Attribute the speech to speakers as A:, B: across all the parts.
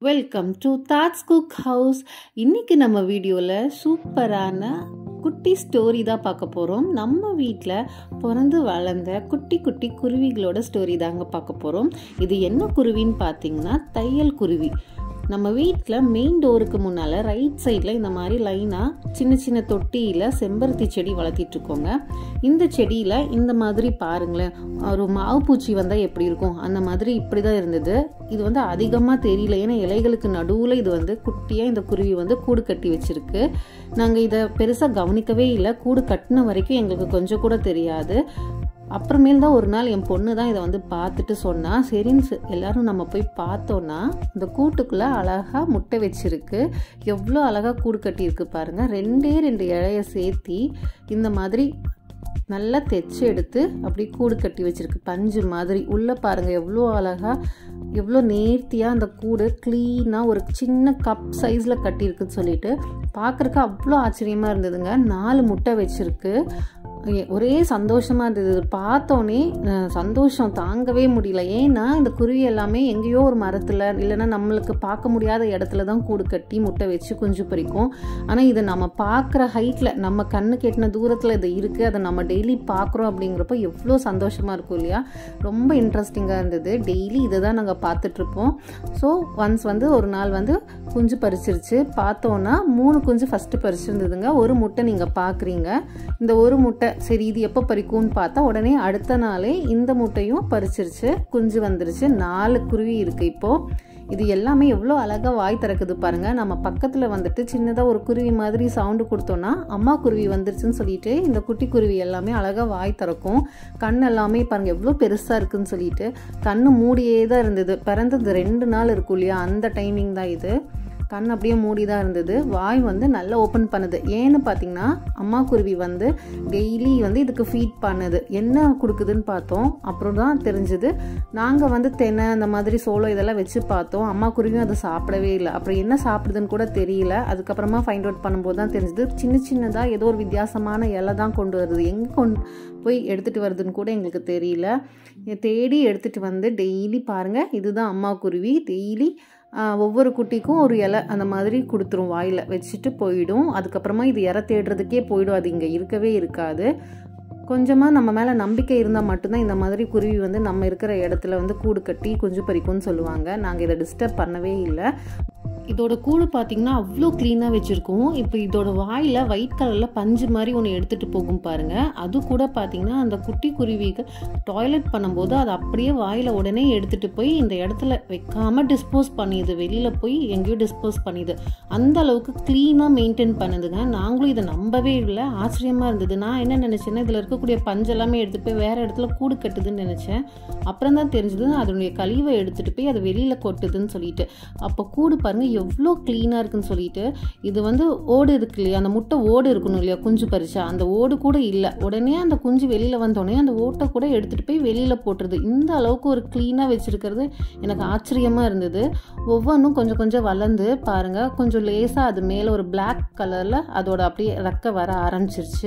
A: welcome to that's cook house இன்னைக்கு நம்ம வீடியோவில் சூப்பரான குட்டி ஸ்டோரி தான் பார்க்க போகிறோம் நம்ம வீட்டில் பிறந்து வளர்ந்த குட்டி குட்டி குருவிகளோட ஸ்டோரி தாங்க பார்க்க போகிறோம் இது என்ன குருவின்னு பார்த்தீங்கன்னா தையல் குருவி நம்ம வீட்டில் மெயின் டோருக்கு முன்னால் ரைட் சைடில் இந்த மாதிரி லைனாக சின்ன சின்ன தொட்டியில் செம்பருத்தி செடி வளர்த்திட்டு இருக்கோங்க இந்த செடியில் இந்த மாதிரி பாருங்களேன் ஒரு மாவு பூச்சி வந்தால் எப்படி இருக்கும் அந்த மாதிரி இப்படி தான் இருந்தது இது வந்து அதிகமாக தெரியல ஏன்னா இலைகளுக்கு நடுவில் இது வந்து குட்டியாக இந்த குருவி வந்து கூடு கட்டி வச்சிருக்கு நாங்கள் இதை பெருசாக கவனிக்கவே இல்லை கூடு கட்டின வரைக்கும் எங்களுக்கு கொஞ்சம் கூட தெரியாது அப்புறமேல் தான் ஒரு நாள் என் பொண்ணு தான் இதை வந்து பார்த்துட்டு சொன்னா சரின்னு சொ- எல்லாரும் நம்ம போய் பார்த்தோன்னா இந்த கூட்டுக்குள்ளே அழகாக முட்டை வச்சிருக்கு எவ்வளோ அழகாக கூடு கட்டியிருக்கு பாருங்க ரெண்டே ரெண்டு இழைய சேர்த்தி இந்த மாதிரி நல்லா தைச்சு எடுத்து அப்படி கூடு கட்டி வச்சிருக்கு பஞ்சு மாதிரி உள்ளே பாருங்க எவ்வளோ அழகா எவ்வளோ நேர்த்தியாக அந்த கூடு க்ளீனாக ஒரு சின்ன கப் சைஸில் கட்டியிருக்குன்னு சொல்லிட்டு பார்க்குறக்கு அவ்வளோ ஆச்சரியமாக இருந்ததுங்க நாலு முட்டை வச்சிருக்கு எ- ஒரே சந்தோஷமா இருந்தது இது பார்த்தோன்னே அஹ், சந்தோஷம் தாங்கவே முடியல ஏன்னா இந்த குருவி எல்லாமே எங்கேயோ ஒரு மரத்துல இல்லைன்னா நம்மளுக்கு பார்க்க முடியாத இடத்துல தான் கூடு கட்டி முட்டை வச்சு குஞ்சு பறிக்கும் ஆனால் இது நம்ம பார்க்குற ஹைட்ல நம்ம கண்ணு கெட்டின தூரத்தில் இது இருக்கு அதை நம்ம டெய்லி பார்க்குறோம் அப்படிங்கிறப்போ எவ்வளோ சந்தோஷமா இருக்கும் இல்லையா ரொம்ப இன்ட்ரெஸ்டிங்காக இருந்தது டெய்லி இதை தான் நாங்கள் பார்த்துட்ருப்போம் ஸோ ஒன்ஸ் வந்து ஒரு நாள் வந்து குஞ்சு பறிச்சிருச்சு பார்த்தோன்னா மூணு குஞ்சு ஃபஸ்ட்டு பறிச்சிருந்ததுங்க ஒரு முட்டை நீங்கள் பார்க்குறீங்க இந்த ஒரு முட்டை சரி இது எப்போ பறிக்கும்னு பார்த்தா உடனே அடுத்த நாளே இந்த முட்டையும் பறிச்சிருச்சு குஞ்சு வந்துருச்சு நாலு குருவி இருக்கு இப்போ இது எல்லாமே எவ்வளோ அழகாக வாய் திறக்குது பாருங்க நம்ம பக்கத்தில் வந்துட்டு சின்னதாக ஒரு குருவி மாதிரி சவுண்டு கொடுத்தோன்னா அம்மா குருவி வந்துருச்சுன்னு சொல்லிட்டு இந்த குட்டி குருவி எல்லாமே அழகாக வாய் திறக்கும் கண் எல்லாமே பாருங்க எவ்வளோ பெருசாக இருக்குன்னு சொல்லிட்டு கண்ணு மூடியே தான் இருந்தது பிறந்தது ரெண்டு நாள் இருக்கும் இல்லையா அந்த டைமிங் தான் இது கண் அப்படியே மூடி தான் இருந்தது வாய் வந்து நல்லா ஓப்பன் பண்ணுது ஏன்னு பார்த்தீங்கன்னா அம்மா குருவி வந்து டெய்லி வந்து இதுக்கு ஃபீட் பண்ணுது என்ன கொடுக்குதுன்னு பார்த்தோம் அப்புறம் தான் தெரிஞ்சுது நாங்கள் வந்து தென்னை அந்த மாதிரி சோளம் இதெல்லாம் வச்சு பார்த்தோம் அம்மா குருவியும் அதை சாப்பிடவே இல்லை அப்புறம் என்ன சாப்பிடுதுன்னு கூட தெரியல அதுக்கப்புறமா ஃபைண்ட் அவுட் பண்ணும்போது தான் தெரிஞ்சுது சின்ன சின்னதாக ஏதோ ஒரு வித்தியாசமான இலை தான் கொண்டு வருது எங்கே கொண்டு போய் எடுத்துகிட்டு வருதுன்னு கூட எங்களுக்கு தெரியல தேடி எடுத்துகிட்டு வந்து டெய்லி பாருங்கள் இதுதான் அம்மா குருவி டெய்லி ஆஹ் ஒவ்வொரு குட்டிக்கும் ஒரு இலை அந்த மாதிரி கொடுத்துரும் வாயில் வச்சுட்டு போயிடும் அதுக்கப்புறமா இது இறை தேடுறதுக்கே போயிடும் அது இங்கே இருக்கவே இருக்காது கொஞ்சமாக நம்ம மேலே நம்பிக்கை இருந்தால் மட்டும்தான் இந்த மாதிரி குருவி வந்து நம்ம இருக்கிற இடத்துல வந்து கூடு கட்டி குஞ்சு பறிக்கும்னு சொல்லுவாங்க நாங்கள் இதை டிஸ்டர்ப் பண்ணவே இல்லை இதோட கூடு பார்த்தீங்கன்னா அவ்வளோ க்ளீனாக வச்சுருக்கோம் இப்போ இதோட வாயில் ஒயிட் கலரில் பஞ்சு மாதிரி ஒன்று எடுத்துகிட்டு போகும் பாருங்க அது கூட பார்த்தீங்கன்னா அந்த குட்டி குருவிகள் டாய்லெட் பண்ணும்போது அது அப்படியே வாயில் உடனே எடுத்துகிட்டு போய் இந்த இடத்துல வைக்காம டிஸ்போஸ் பண்ணிடுது வெளியில் போய் எங்கேயோ டிஸ்போஸ் பண்ணிடுது அந்த அளவுக்கு க்ளீனாக மெயின்டைன் பண்ணுதுங்க நாங்களும் இதை நம்பவே இல்லை ஆச்சரியமாக இருந்தது நான் என்ன நினச்சேன்னா இதில் இருக்கக்கூடிய பஞ்சு எல்லாமே எடுத்துகிட்டு போய் வேறு இடத்துல கூடு கட்டுதுன்னு நினச்சேன் அப்புறம் தான் தெரிஞ்சது அதனுடைய கழிவை எடுத்துகிட்டு போய் அதை வெளியில் கொட்டுதுன்னு சொல்லிட்டு அப்போ கூடு பாருங்க எவ்வளோ க்ளீனாக இருக்குன்னு சொல்லிட்டு இது வந்து ஓடு இருக்கு இல்லையா அந்த முட்டை ஓடு இருக்கணும் இல்லையா குஞ்சு பறிச்சா அந்த ஓடு கூட இல்லை உடனே அந்த குஞ்சு வெளியில் வந்தோடனே அந்த ஓட்டை கூட எடுத்துகிட்டு போய் வெளியில் போட்டுருது இந்த அளவுக்கு ஒரு க்ளீனாக வச்சுருக்கிறது எனக்கு ஆச்சரியமாக இருந்தது ஒவ்வொன்றும் கொஞ்சம் கொஞ்சம் வளர்ந்து பாருங்கள் கொஞ்சம் லேசாக அது மேலே ஒரு Black கலரில் அதோட அப்படியே ரெக்க வர ஆரம்பிச்சிருச்சு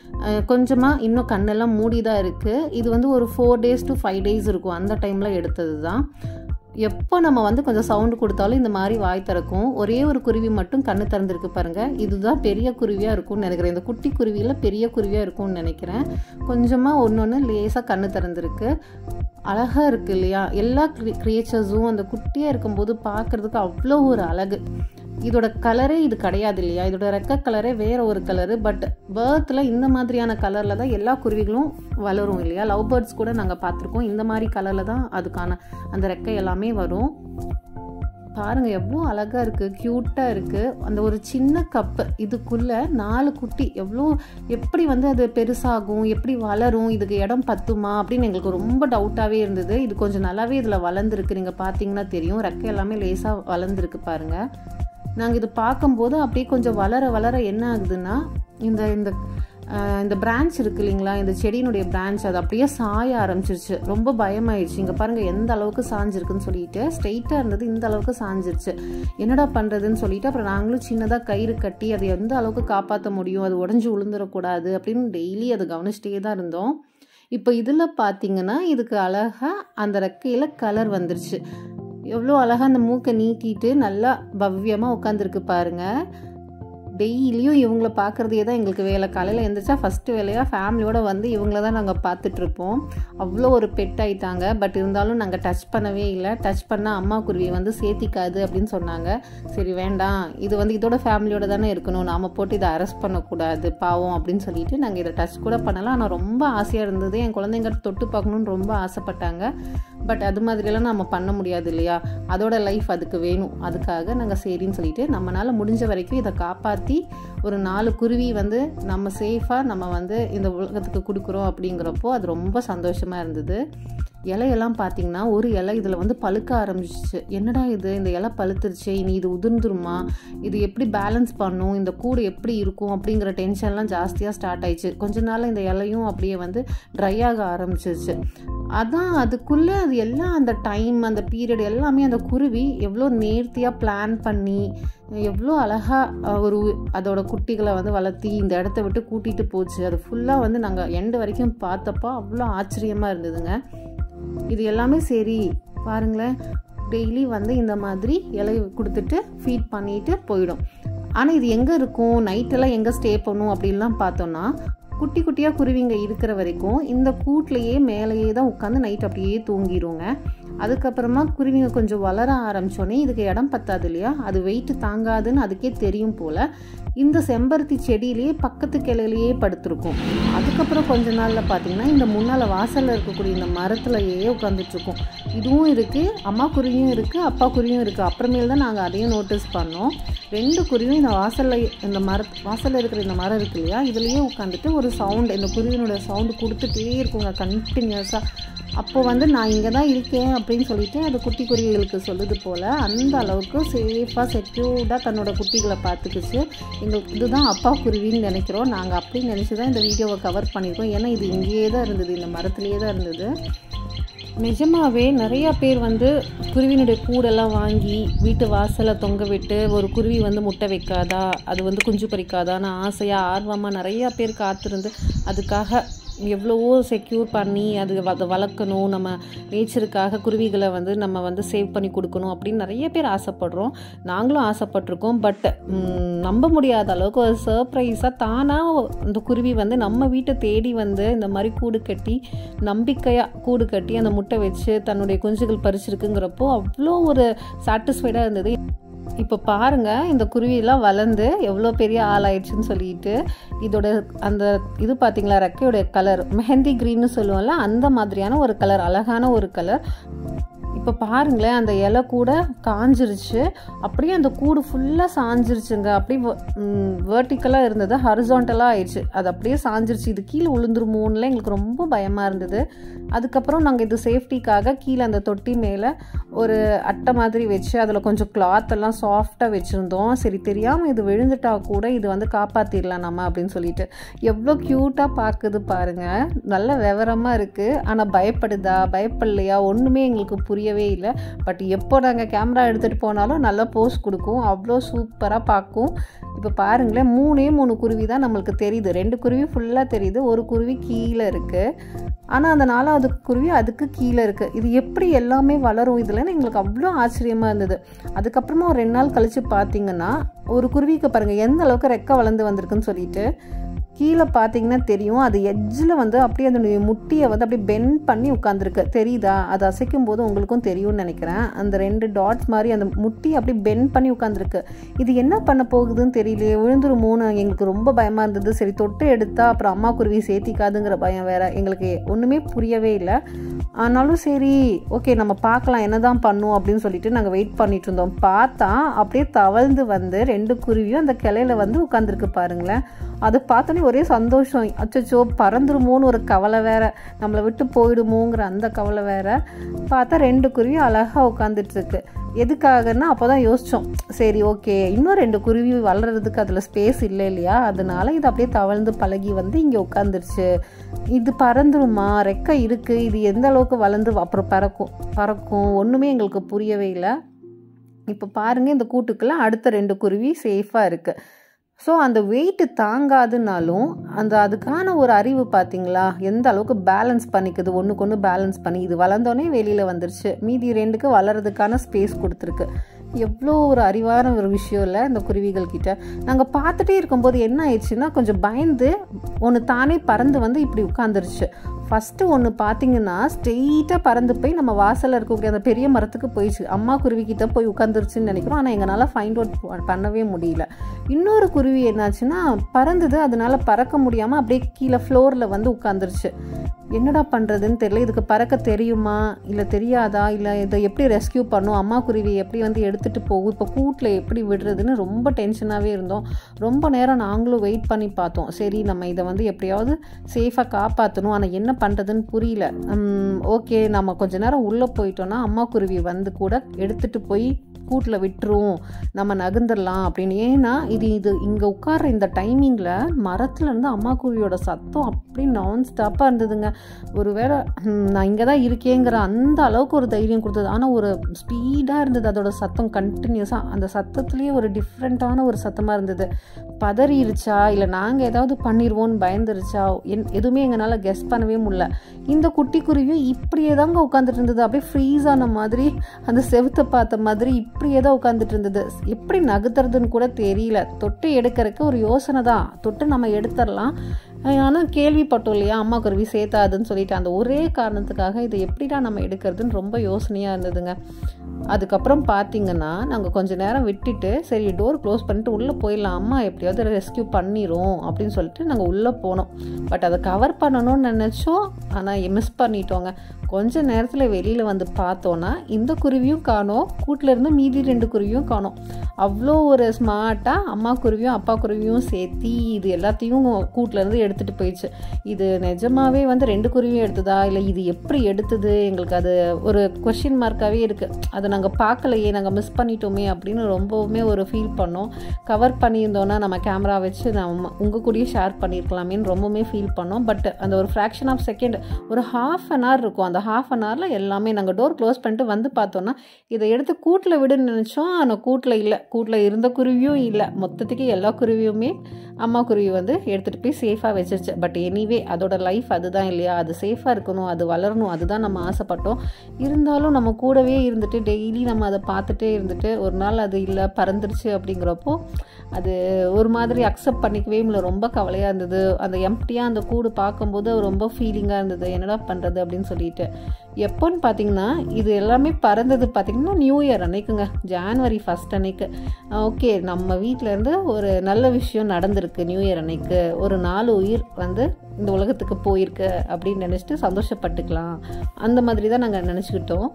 A: கொஞ்சமாக இன்னும் கண்ணெல்லாம் மூடி தான் இருக்குது இது வந்து ஒரு four days to five days இருக்கும் அந்த டைமில் எடுத்தது தான் எப்போ நம்ம வந்து கொஞ்சம் சவுண்டு கொடுத்தாலும் இந்த மாதிரி வாய் திறக்கும் ஒரே ஒரு குருவி மட்டும் கண்ணு திறந்திருக்கு பாருங்க இதுதான் பெரிய குருவியாக இருக்கும்னு நினைக்கிறேன் இந்த குட்டி குருவியில் பெரிய குருவியாக இருக்கும்னு நினைக்கிறேன் கொஞ்சமாக ஒன்று ஒன்று லேசாக கண்ணு திறந்திருக்கு அழகாக இருக்கு இல்லையா எல்லா கிரியேச்சர்ஸும் அந்த குட்டியாக இருக்கும்போது பார்க்கறதுக்கு அவ்வளோ ஒரு அழகு இதோட கலரே இது கிடையாது இல்லையா இதோட ரெக்க கலரே வேற ஒரு கலரு பட் பேர்த்தில் இந்த மாதிரியான கலரில் தான் எல்லா குருவிகளும் வளரும் இல்லையா லவ் பேர்ட்ஸ் கூட நாங்கள் பார்த்துருக்கோம் இந்த மாதிரி கலரில் தான் அதுக்கான அந்த ரெக்கை எல்லாமே வரும் பாருங்க எவ்வளோ அழகா இருக்கு க்யூட்டா இருக்கு அந்த ஒரு சின்ன கப்பு இதுக்குள்ள நாலு குட்டி எவ்வளோ எப்படி வந்து அது பெருசாகும் எப்படி வளரும் இதுக்கு இடம் பத்துமா அப்படின்னு எங்களுக்கு ரொம்ப டவுட்டாகவே இருந்தது இது கொஞ்சம் நல்லாவே இதில் வளர்ந்துருக்கு நீங்கள் பார்த்தீங்கன்னா தெரியும் ரெக்கை எல்லாமே லேசாக வளர்ந்துருக்கு பாருங்க நாங்கள் இது பார்க்கும்போது அப்படியே கொஞ்சம் வளர வளர என்ன ஆகுதுன்னா இந்த இந்த ஆஹ் இந்த பிரான்ச் இருக்கு இல்லைங்களா இந்த செடியினுடைய பிரான்ச் அது அப்படியே சாய ஆரம்பிச்சிருச்சு ரொம்ப பயமாயிடுச்சு இங்கே பாருங்க எந்த அளவுக்கு சாஞ்சிருக்குன்னு சொல்லிட்டு ஸ்ட்ரெயிட்டாக இருந்தது இந்த அளவுக்கு சாஞ்சிருச்சு என்னடா பண்ணுறதுன்னு சொல்லிட்டு அப்புறம் நாங்களும் சின்னதாக கயிறு கட்டி அதை எந்த அளவுக்கு காப்பாற்ற முடியும் அது உடஞ்சி விழுந்துடக்கூடாது அப்படின்னு டெய்லி அதை கவனிச்சிட்டே தான் இருந்தோம் இப்போ இதில் பார்த்தீங்கன்னா இதுக்கு அழகாக அந்த ரெக்கையில் கலர் வந்துருச்சு எவ்வளோ அழகாக அந்த மூக்கை நீட்டிட்டு நல்லா பவ்யமாக உட்காந்துருக்கு பாருங்கள் டெய்லியும் இவங்கள பார்க்குறதே தான் எங்களுக்கு வேலை காலையில் எழுந்திரிச்சா ஃபஸ்ட்டு வேலையாக ஃபேமிலியோடு வந்து இவங்கள தான் நாங்கள் பார்த்துட்ருப்போம் அவ்வளோ ஒரு பெட் ஆயிட்டாங்க பட் இருந்தாலும் நாங்கள் டச் பண்ணவே இல்லை டச் பண்ணால் அம்மா குருவி வந்து சேர்த்திக்காது அப்படின்னு சொன்னாங்க சரி வேண்டாம் இது வந்து இதோட ஃபேமிலியோட தானே இருக்கணும் நாம் போட்டு இதை அரெஸ்ட் பண்ணக்கூடாது பாவம் அப்படின்னு சொல்லிட்டு நாங்கள் இதை டச் கூட பண்ணலாம் ஆனால் ரொம்ப ஆசையாக இருந்தது என் குழந்தைங்க தொட்டு பார்க்கணுன்னு ரொம்ப ஆசைப்பட்டாங்க பட் அது மாதிரியெல்லாம் நம்ம பண்ண முடியாது இல்லையா அதோட லைஃப் அதுக்கு வேணும் அதுக்காக நாங்கள் சரின்னு சொல்லிட்டு நம்மளால் முடிஞ்ச வரைக்கும் இதை காப்பாற்றி ஒரு நாலு குருவி வந்து நம்ம சேஃபாக நம்ம வந்து இந்த உலகத்துக்கு கொடுக்குறோம் அப்படிங்கிறப்போ அது ரொம்ப சந்தோஷமாக இருந்தது இலையெல்லாம் பார்த்தீங்கன்னா ஒரு இலை இதில் வந்து பழுக்க ஆரம்பிச்சிச்சு என்னடா இது இந்த இலை பழுத்துருச்சு இனி இது உதிர்ந்துருமா இது எப்படி பேலன்ஸ் பண்ணும் இந்த கூடு எப்படி இருக்கும் அப்படிங்கிற டென்ஷன்லாம் ஜாஸ்தியாக ஸ்டார்ட் ஆயிடுச்சு கொஞ்ச நாள் இந்த இலையும் அப்படியே வந்து ட்ரை ஆக ஆரம்பிச்சிருச்சு அதான் அதுக்குள்ளே அது எல்லாம் அந்த டைம் அந்த பீரியட் எல்லாமே அந்த குருவி எவ்வளோ நேர்த்தியாக பிளான் பண்ணி எவ்வளோ அழகாக ஒரு அதோட குட்டிகளை வந்து வளர்த்தி இந்த இடத்த விட்டு கூட்டிகிட்டு போச்சு அது ஃபுல்லாக வந்து நாங்கள் எண்டு வரைக்கும் பார்த்தப்போ அவ்வளோ ஆச்சரியமாக இருந்ததுங்க இது எல்லாமே சரி பாருங்களேன் டெய்லி வந்து இந்த மாதிரி இலை கொடுத்துட்டு ஃபீட் பண்ணிட்டு போயிடும் ஆனால் இது எங்கே இருக்கும் நைட்டெல்லாம் எங்கே ஸ்டே பண்ணும் அப்படின்லாம் பார்த்தோன்னா குட்டி குட்டியாக குருவிங்க இருக்கிற வரைக்கும் இந்த கூட்லேயே மேலேயே தான் உட்காந்து நைட் அப்படியே தூங்கிடுங்க அதுக்கப்புறமா குருவிங்க கொஞ்சம் வளர ஆரம்பித்தோடனே இதுக்கு இடம் பத்தாது இல்லையா அது வெயிட் தாங்காதுன்னு அதுக்கே தெரியும் போல் இந்த செம்பருத்தி செடியிலேயே பக்கத்து கிளையிலேயே படுத்திருக்கும் அதுக்கப்புறம் கொஞ்ச நாளில் பார்த்தீங்கன்னா இந்த முன்னால் வாசலில் இருக்கக்கூடிய இந்த மரத்துலையே உட்காந்துட்ருக்கும் இதுவும் இருக்குது அம்மா குருவியும் இருக்குது அப்பா குருவியும் இருக்குது அப்புறமேல் தான் நாங்கள் அதையும் நோட்டீஸ் பண்ணோம் ரெண்டு குருவியும் இந்த வாசலில் இந்த மர வாசலில் இருக்கிற இந்த மரம் இருக்கு இல்லையா இதுலேயே உட்காந்துட்டு ஒரு சவுண்டு இந்த குருவினோட சவுண்டு கொடுத்துட்டே இருக்குங்க கண்டினியூஸாக அப்போ வந்து நான் இங்கே தான் இருக்கேன் அப்படின்னு சொல்லிட்டு அது குட்டி குருவிகளுக்கு சொல்லுது போல் அந்த அளவுக்கு சேஃபாக செக்யூர்டாக தன்னோட குட்டிகளை பார்த்துக்குச்சு எங்களுக்கு இதுதான் அப்பா குருவின்னு நினைக்கிறோம் நாங்கள் அப்படின்னு நினச்சி தான் இந்த வீடியோவை கவர் பண்ணியிருக்கோம் ஏன்னா இது இங்கேயே தான் இருந்தது இந்த மரத்துலேயே தான் இருந்தது நிஜமாவே நிறையா பேர் வந்து குருவினுடைய கூடெல்லாம் வாங்கி வீட்டு வாசலை தொங்க விட்டு ஒரு குருவி வந்து முட்டை வைக்காதா அது வந்து குஞ்சு பறிக்காதான்னு ஆசையாக ஆர்வமாக நிறையா பேர் காத்திருந்து அதுக்காக எவ்வளவோ செக்யூர் பண்ணி அது அதை வளர்க்கணும் நம்ம நேச்சருக்காக குருவிகளை வந்து நம்ம வந்து சேவ் பண்ணி கொடுக்கணும் அப்படின்னு நிறைய பேர் ஆசைப்படுறோம் நாங்களும் ஆசைப்பட்டிருக்கோம் பட் நம்ப முடியாத அளவுக்கு ஒரு சர்ப்ரைஸாக தானாக இந்த குருவி வந்து நம்ம வீட்டை தேடி வந்து இந்த மாதிரி கூடு கட்டி நம்பிக்கையாக கூடு கட்டி அந்த முட்டை வச்சு தன்னுடைய குஞ்சுகள் பறிச்சிருக்குங்கிறப்போ அவ்வளோ ஒரு சாட்டிஸ்ஃபைடாக இருந்தது இப்போ பாருங்க இந்த குருவியெல்லாம் வளர்ந்து எவ்வளோ பெரிய ஆளாயிடுச்சுன்னு சொல்லிட்டு இதோட அந்த இது பார்த்தீங்களா ரெக்கையோட கலர் மெஹந்தி க்ரீன்னு சொல்லுவோம்ல அந்த மாதிரியான ஒரு கலர் அழகான ஒரு கலர் இப்போ பாருங்களேன் அந்த இலை கூட காஞ்சிருச்சு அப்படியே அந்த கூடு ஃபுல்லாக சாஞ்சிருச்சுங்க அப்படியே வேர்ட்டிக்கலாக இருந்தது ஹரிசாண்டலாக ஆயிடுச்சு அது அப்படியே சாஞ்சிருச்சு இது கீழே விழுந்துருமோன்னுலாம் எங்களுக்கு ரொம்ப பயமாக இருந்தது அதுக்கப்புறம் நாங்கள் இது சேஃப்டிக்காக கீழே அந்த தொட்டி மேலே ஒரு அட்டை மாதிரி வச்சு அதில் கொஞ்சம் கிளாத் எல்லாம் சாஃப்டாக வச்சுருந்தோம் சரி தெரியாமல் இது விழுந்துட்டா கூட இது வந்து காப்பாற்றிடலாம் நம்ம அப்படின்னு சொல்லிட்டு எவ்வளோ க்யூட்டாக பார்க்குது பாருங்கள் நல்ல விவரமாக இருக்குது ஆனால் பயப்படுதா பயப்படலையா ஒன்றுமே எங்களுக்கு புரியவே இல்லை பட் எப்போ நாங்கள் கேமரா எடுத்துகிட்டு போனாலும் நல்லா போஸ் கொடுக்கும் அவ்வளோ சூப்பராக பார்க்கும் இப்போ பாருங்களேன் மூணே மூணு குருவி தான் நம்மளுக்கு தெரியுது ரெண்டு குருவி ஃபுல்லாக தெரியுது ஒரு குருவி கீழே இருக்குது ஆனால் அந்த நாலாவது குருவி அதுக்கு கீழே இருக்குது இது எப்படி எல்லாமே வளரும் இதில் எங்களுக்கு அவ்வளோ ஆச்சரியமாக இருந்தது அதுக்கப்புறமா ஒரு ரெண்டு நாள் கழித்து பார்த்தீங்கன்னா ஒரு குருவிக்கு பாருங்கள் எந்த அளவுக்கு ரெக்கை வளர்ந்து வந்திருக்குன்னு சொல்லிட்டு கீழே பார்த்தீங்கன்னா தெரியும் அது எட்ஜில் வந்து அப்படியே அதனுடைய முட்டியை வந்து அப்படியே பெண்ட் பண்ணி உட்காந்துருக்கு தெரியுதா அது அசைக்கும் போது உங்களுக்கும் தெரியும்னு நினைக்கிறேன் அந்த ரெண்டு டாட்ஸ் மாதிரி அந்த முட்டியை அப்படியே பெண்ட் பண்ணி உட்காந்துருக்கு இது என்ன பண்ண போகுதுன்னு தெரியலையே விழுந்துருமோன்னு எங்களுக்கு ரொம்ப பயமாக இருந்தது சரி தொட்டு எடுத்தா அப்புறம் அம்மா குருவி சேர்த்திக்காதுங்கிற பயம் வேற எங்களுக்கு ஒன்றுமே புரியவே இல்லை ஆனாலும் சரி ஓகே நம்ம பார்க்கலாம் என்ன தான் பண்ணும் அப்படின்னு சொல்லிட்டு நாங்கள் வெயிட் பண்ணிட்டு இருந்தோம் பார்த்தா அப்படியே தவழ்ந்து வந்து ரெண்டு குருவியும் அந்த கிளையில வந்து உட்காந்துருக்கு பாருங்களேன் அதை பார்த்தோன்னே ஒரே சந்தோஷம் அச்சச்சோ பறந்துருமோன்னு ஒரு கவலை வேற நம்மளை விட்டு போயிடுமோங்கிற அந்த கவலை வேற பார்த்தா ரெண்டு குருவியும் அழகாக உட்காந்துட்டு இருக்கு எதுக்காகன்னா அப்போ தான் யோசித்தோம் சரி ஓகே இன்னும் ரெண்டு குருவி வளர்கிறதுக்கு அதில் ஸ்பேஸ் இல்லை இல்லையா அதனால இது அப்படியே தவழ்ந்து பழகி வந்து இங்கே உட்காந்துருச்சு இது பறந்துருமா ரெக்கை இருக்குது இது எந்த அளவுக்கு வளர்ந்து அப்புறம் பறக்கும் பறக்கும் ஒன்றுமே எங்களுக்கு புரியவே இல்லை இப்போ பாருங்கள் இந்த கூட்டுக்குள்ளே அடுத்த ரெண்டு குருவி சேஃபாக இருக்குது ஸோ அந்த வெயிட்டு தாங்காதுனாலும் அந்த அதுக்கான ஒரு அறிவு பார்த்தீங்களா எந்த அளவுக்கு பேலன்ஸ் பண்ணிக்குது ஒன்றுக்கு ஒன்று பேலன்ஸ் பண்ணி இது வளர்ந்தோடனே வெளியில் வந்துருச்சு மீதி ரெண்டுக்கு வளர்கிறதுக்கான ஸ்பேஸ் கொடுத்துருக்கு எவ்வளோ ஒரு அறிவான ஒரு விஷயம் இல்லை இந்த குருவிகள் கிட்ட நாங்கள் பார்த்துட்டே இருக்கும்போது என்ன ஆயிடுச்சுன்னா கொஞ்சம் பயந்து ஒன்று தானே பறந்து வந்து இப்படி உட்காந்துருச்சு ஃபஸ்ட்டு ஒன்று பார்த்தீங்கன்னா ஸ்ட்ரெயிட்டாக பறந்து போய் நம்ம வாசலில் இருக்கக்கூடிய அந்த பெரிய மரத்துக்கு போயிடுச்சு அம்மா குருவி கிட்ட போய் உட்காந்துருச்சுன்னு நினைக்கிறோம் ஆனால் எங்களால் ஃபைண்ட் அவுட் பண்ணவே முடியல இன்னொரு குருவி என்னாச்சுன்னா பறந்தது அதனால பறக்க முடியாமல் அப்படியே கீழே ஃப்ளோரில் வந்து உட்காந்துருச்சு என்னடா பண்ணுறதுன்னு தெரியல இதுக்கு பறக்க தெரியுமா இல்லை தெரியாதா இல்லை இதை எப்படி ரெஸ்கியூ பண்ணும் அம்மா குருவி எப்படி வந்து எடுத்துகிட்டு போகும் இப்போ கூட்டில் எப்படி விடுறதுன்னு ரொம்ப டென்ஷனாகவே இருந்தோம் ரொம்ப நேரம் நாங்களும் வெயிட் பண்ணி பார்த்தோம் சரி நம்ம இதை வந்து எப்படியாவது சேஃபாக காப்பாற்றணும் ஆனால் என்ன பண்ணுறதுன்னு புரியல ஓகே நம்ம கொஞ்ச நேரம் உள்ளே போயிட்டோன்னா அம்மா குருவி வந்து கூட எடுத்துகிட்டு போய் கூட்டில் விட்டுரும் நம்ம நகர்ந்துடலாம் அப்படின்னு ஏன்னா இது இது இங்கே உட்கார்ற இந்த டைமிங்கில் மரத்துலேருந்து அம்மா குருவியோட சத்தம் அப்படி நான் ஸ்டாப்பாக இருந்ததுங்க ஒரு வேளை நான் இங்கே தான் இருக்கேங்கிற அந்த அளவுக்கு ஒரு தைரியம் கொடுத்தது ஆனால் ஒரு ஸ்பீடாக இருந்தது அதோட சத்தம் கண்டினியூஸாக அந்த சத்தத்துலேயே ஒரு டிஃப்ரெண்ட்டான ஒரு சத்தமாக இருந்தது பதறிடுச்சா இல்லை நாங்கள் ஏதாவது பண்ணிடுவோன்னு பயந்துருச்சா என் எதுவுமே எங்களால் கெஸ் பண்ணவே முடியல இந்த குட்டி குருவியும் இப்படியே தாங்க உட்காந்துட்டு இருந்தது அப்படியே ஃப்ரீஸ் ஆன மாதிரி அந்த செவுத்தை பார்த்த மாதிரி இப்படியே தான் உட்காந்துட்டு இருந்தது எப்படி நகர்த்துறதுன்னு கூட தெரியல தொட்டு எடுக்கிறதுக்கு ஒரு யோசனை தான் தொட்டு நம்ம எடுத்துடலாம் ஆனால் கேள்விப்பட்டோம் இல்லையா அம்மா குருவி சேர்த்தாதுன்னு சொல்லிட்டு அந்த ஒரே காரணத்துக்காக இதை எப்படிடா நம்ம எடுக்கிறதுன்னு ரொம்ப யோசனையாக இருந்ததுங்க அதுக்கப்புறம் பார்த்தீங்கன்னா நாங்கள் கொஞ்சம் நேரம் விட்டுட்டு சரி டோர் க்ளோஸ் பண்ணிட்டு உள்ளே போயிடலாம் அம்மா எப்படியாவது ரெஸ்கியூ பண்ணிடும் அப்படின்னு சொல்லிட்டு நாங்கள் உள்ளே போனோம் பட் அதை கவர் பண்ணணும்னு நினச்சோம் ஆனால் மிஸ் பண்ணிட்டோங்க கொஞ்ச நேரத்தில் வெளியில் வந்து பார்த்தோன்னா இந்த குருவியும் காணோம் கூட்டில் இருந்து மீதி ரெண்டு குருவியும் காணோம் அவ்வளோ ஒரு ஸ்மார்ட்டாக அம்மா குருவியும் அப்பா குருவியும் சேர்த்தி இது எல்லாத்தையும் கூட்டிலேருந்து எடுத்துகிட்டு போயிடுச்சு இது நிஜமாவே வந்து ரெண்டு குருவியும் எடுத்ததா இல்லை இது எப்படி எடுத்தது எங்களுக்கு அது ஒரு கொஷின் மார்க்காகவே இருக்குது அதை நாங்கள் பார்க்கலையே நாங்கள் மிஸ் பண்ணிட்டோமே அப்படின்னு ரொம்பவுமே ஒரு ஃபீல் பண்ணோம் கவர் பண்ணியிருந்தோன்னா நம்ம கேமரா வச்சு நம்ம உங்கள் கூடயே ஷேர் பண்ணியிருக்கலாமேன்னு ரொம்பவுமே ஃபீல் பண்ணோம் பட் அந்த ஒரு ஃப்ராக்ஷன் ஆஃப் செகண்ட் ஒரு ஹாஃப் அன் ஹவர் இருக்கும் அந்த ஹாஃப் அன் ஹவரில் எல்லாமே நாங்கள் டோர் க்ளோஸ் பண்ணிட்டு வந்து பார்த்தோன்னா இதை எடுத்து கூட்டில் விடுன்னு நினச்சோம் ஆனால் கூட்டில் இல்லை கூட்டில் இருந்த குருவியும் இல்லை மொத்தத்துக்கு எல்லா குருவியுமே அம்மா குருவி வந்து எடுத்துகிட்டு போய் சேஃபாக வச்சிருச்சு பட் எனிவே அதோட லைஃப் அதுதான் இல்லையா அது சேஃபாக இருக்கணும் அது வளரணும் அதுதான் நம்ம ஆசைப்பட்டோம் இருந்தாலும் நம்ம கூடவே இருந்துட்டு டெய்லி நம்ம அதை பார்த்துட்டே இருந்துட்டு ஒரு நாள் அது இல்லை பறந்துருச்சு அப்படிங்கிறப்போ அது ஒரு மாதிரி அக்செப்ட் பண்ணிக்கவே முடியல ரொம்ப கவலையாக இருந்தது அந்த எம்டியாக அந்த கூடு பார்க்கும்போது ரொம்ப ஃபீலிங்காக இருந்தது என்னடா பண்ணுறது அப்படின்னு சொல்லிட்டு எப்போன்னு பார்த்தீங்கன்னா இது எல்லாமே பறந்தது பார்த்திங்கன்னா நியூ இயர் அன்னைக்குங்க ஜான்வரி ஃபஸ்ட் அன்னைக்கு ஓகே நம்ம வீட்டிலேருந்து ஒரு நல்ல விஷயம் நடந்திருக்கு நியூ இயர் அன்னைக்கு ஒரு நாலு உயிர் வந்து இந்த உலகத்துக்கு போயிருக்கு அப்படின்னு நினச்சிட்டு சந்தோஷப்பட்டுக்கலாம் அந்த மாதிரி தான் நாங்கள் நினச்சிக்கிட்டோம்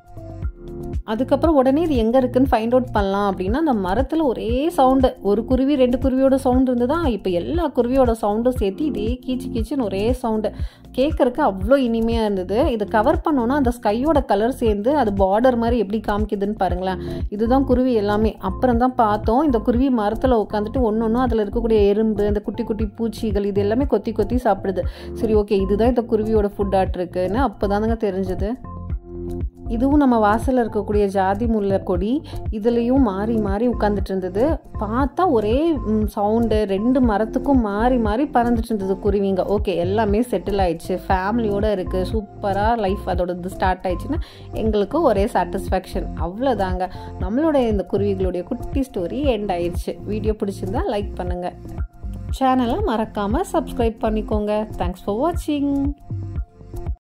A: அதுக்கப்புறம் உடனே இது எங்கே இருக்குன்னு ஃபைண்ட் அவுட் பண்ணலாம் அப்படின்னா அந்த மரத்தில் ஒரே சவுண்டு ஒரு குருவி ரெண்டு குருவியோட சவுண்டு இருந்ததா இப்போ எல்லா குருவியோட சவுண்டும் சேர்த்து இதே கீச்சு கீச்சுன்னு ஒரே சவுண்டு கேட்குறக்கு அவ்வளோ இனிமையாக இருந்தது இதை கவர் பண்ணோன்னா அந்த ஸ்கையோட கலர் சேர்ந்து அது பார்டர் மாதிரி எப்படி காமிக்குதுன்னு பாருங்களேன் இதுதான் குருவி எல்லாமே அப்புறம் தான் பார்த்தோம் இந்த குருவி மரத்தில் உட்காந்துட்டு ஒன்று ஒன்றும் அதில் இருக்கக்கூடிய எறும்பு இந்த குட்டி குட்டி பூச்சிகள் இது எல்லாமே கொத்தி கொத்தி சாப்பிடுது சரி ஓகே இதுதான் இந்த குருவியோட ஃபுட் ஆட் இருக்குன்னு அப்போ தானுங்க தெரிஞ்சது இதுவும் நம்ம வாசலில் இருக்கக்கூடிய ஜாதி முல்லை கொடி இதுலேயும் மாறி மாறி உட்காந்துட்டு இருந்தது பார்த்தா ஒரே சவுண்டு ரெண்டு மரத்துக்கும் மாறி மாறி பறந்துட்டு இருந்தது குருவிங்க ஓகே எல்லாமே செட்டில் ஆயிடுச்சு ஃபேமிலியோடு இருக்குது சூப்பராக லைஃப் அதோட இது ஸ்டார்ட் ஆயிடுச்சுன்னா எங்களுக்கு ஒரே சாட்டிஸ்ஃபேக்ஷன் அவ்வளோதாங்க நம்மளோட இந்த குருவிகளுடைய குட்டி ஸ்டோரி எண்ட் ஆயிடுச்சு வீடியோ பிடிச்சிருந்தா லைக் பண்ணுங்கள் சேனலை மறக்காமல் சப்ஸ்கிரைப் பண்ணிக்கோங்க தேங்க்ஸ் ஃபார் வாட்சிங்